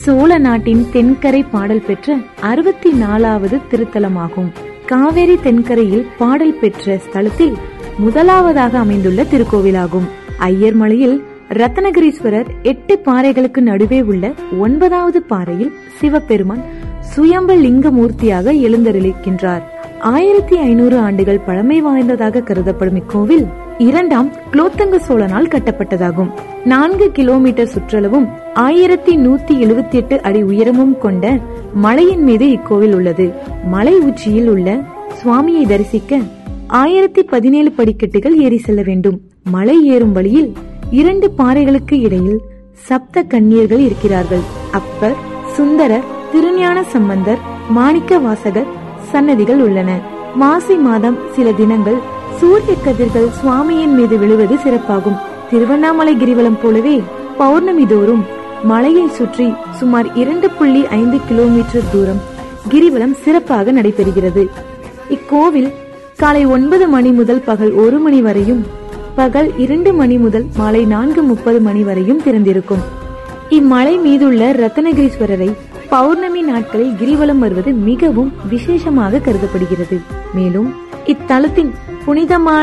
சோழ நாட்டின் தென்கரை பாடல் பெற்ற அறுபத்தி நாலாவது திருத்தலமாகும் காவேரி தென்கரையில் பாடல் பெற்ற ஸ்தலத்தில் முதலாவதாக அமைந்துள்ள திருக்கோவிலாகும் ஐயர்மலையில் ரத்னகிரீஸ்வரர் எட்டு பாறைகளுக்கு நடுவே உள்ள ஒன்பதாவது பாறையில் சிவபெருமான் சுயம்ப லிங்க மூர்த்தியாக எழுந்தருளிக்கின்றார் ஆயிரத்தி ஐநூறு ஆண்டுகள் பழமை வாய்ந்ததாக கருதப்படும் இக்கோவில் இரண்டாம் குலோத்தங்க சோழனால் கட்டப்பட்டதாகும் நான்கு கிலோமீட்டர் சுற்றளவும் ஆயிரத்தி நூத்தி எழுபத்தி எட்டு அடி உயரமும் கொண்ட மலையின் மீது இக்கோவில் உள்ளது மலை உச்சியில் உள்ள சுவாமியை தரிசிக்க ஆயிரத்தி பதினேழு படிக்கட்டுகள் ஏறி செல்ல வேண்டும் மலை ஏறும் வழியில் இரண்டு பாறைகளுக்கு இடையில் சப்த கன்னியர்கள் இருக்கிறார்கள் அப்பர் சுந்தரர் திருஞான சம்பந்தர் மாணிக்க வாசகர் சன்னதிகள் உள்ளன மாசி மாதம் சில தினங்கள் சூரிய கதிர்கள் சுவாமியின் மீது விழுவது சிறப்பாகும் திருவண்ணாமலை கிரிவலம் போலவே பௌர்ணமி தோறும் மலையை சுற்றி சுமார் இரண்டு புள்ளி ஐந்து கிலோமீட்டர் தூரம் கிரிவலம் சிறப்பாக நடைபெறுகிறது இக்கோவில் காலை ஒன்பது மணி முதல் பகல் ஒரு மணி வரையும் பகல் இரண்டு மணி முதல் மாலை நான்கு முப்பது மணி வரையும் திறந்திருக்கும் இம்மலை மீதுள்ள ரத்னகிரீஸ்வரரை பௌர்ணமி நாட்களில் கிரிவலம் வருவது மிகவும் விசேஷமாக கருதப்படுகிறது மேலும் இத்தலத்தின் புனிதமான